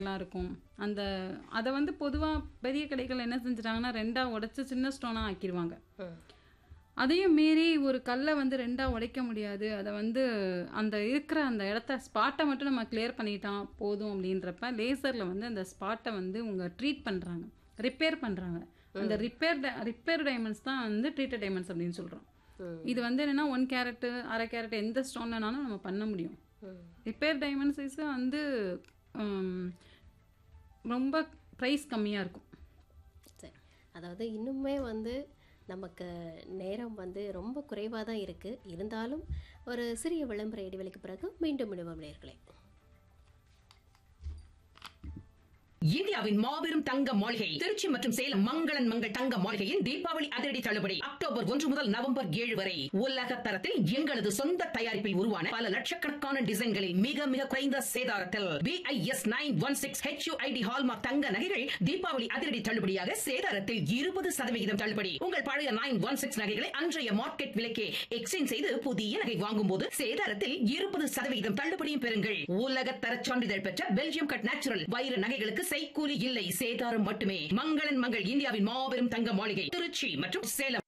எல்லாம் இருக்கும் அந்த அதை வந்து பொதுவாக பெரிய கடைகள் என்ன செஞ்சுட்டாங்கன்னா ரெண்டாக உடைச்சு சின்ன ஸ்டோனாக ஆக்கிடுவாங்க ம். அதையும் மீறி ஒரு கல்லை வந்து ரெண்டாக உடைக்க முடியாது அதை வந்து அந்த இருக்கிற அந்த இடத்த ஸ்பாட்டை மட்டும் நம்ம கிளியர் பண்ணிட்டான் போதும் அப்படின்றப்ப லேசரில் வந்து அந்த ஸ்பாட்டை வந்து உங்க ட்ரீட் பண்ணுறாங்க ரிப்பேர் பண்ணுறாங்க அந்த ரிப்பேர் ரிப்பேர் டைமண்ட்ஸ் தான் வந்து ட்ரீட்டட் டைமண்ட்ஸ் அப்படின்னு சொல்கிறோம் ம். இது வந்து என்னென்னா ஒன் கேரட்டு அரை கேரட் எந்த ஸ்டோன் வேணாலும் நம்ம பண்ண முடியும் ம். ரிப்பேர் டைமண்ட் சைஸு வந்து உம், ரொம்ப ப்ரைஸ் கம்மியாக இருக்கும் சரி அதாவது இன்னுமே வந்து நமக்கு நேரம் வந்து ரொம்ப குறைவாக தான் இருக்குது இருந்தாலும் ஒரு சிறிய விளம்பர இடைவெளிக்கு பிறகு மீண்டும் விடுவோம் நேர்களே இந்தியாவின் மாபெரும் தங்க மாளிகை திருச்சி மற்றும் சேலம் மங்களன் மங்கள் தங்க மாளிகையின் தீபாவளி அதிரடி தள்ளுபடி அக்டோபர் ஒன்று முதல் நவம்பர் ஏழு வரை உலக தரத்தில் எங்களது சொந்த தயாரிப்பில் உருவான பல லட்சக்கணக்கான டிசைன்களில் மிக மிக குறைந்த சேதாரத்தில் BIS nine one six HUID hallmark தங்க நகைகள் தீபாவளி அதிரடி தள்ளுபடியாக சேதாரத்தில் இருபது சதவிகிதம் தள்ளுபடி உங்கள் பழைய நைன் ஒன் சிக்ஸ் நகைகளை அன்றைய மார்க்கெட் விலைக்கே எக்ஸ்சேஞ்ச் செய்து புதிய நகை வாங்கும் போது சேதாரத்தில் இருபது சதவிகிதம் தள்ளுபடியும் பெறுங்கள் உலக தரச் சான்றிதழ் பெற்ற பெல்ஜியம் கட் நேச்சுரல் வைர நகைகளுக்கு செய்கூலி இல்லை சேதாரம் மட்டுமே மங்களன் மங்கள் இந்தியாவின் மாபெரும் தங்க மாளிகை திருச்சி மற்றும் சேலம்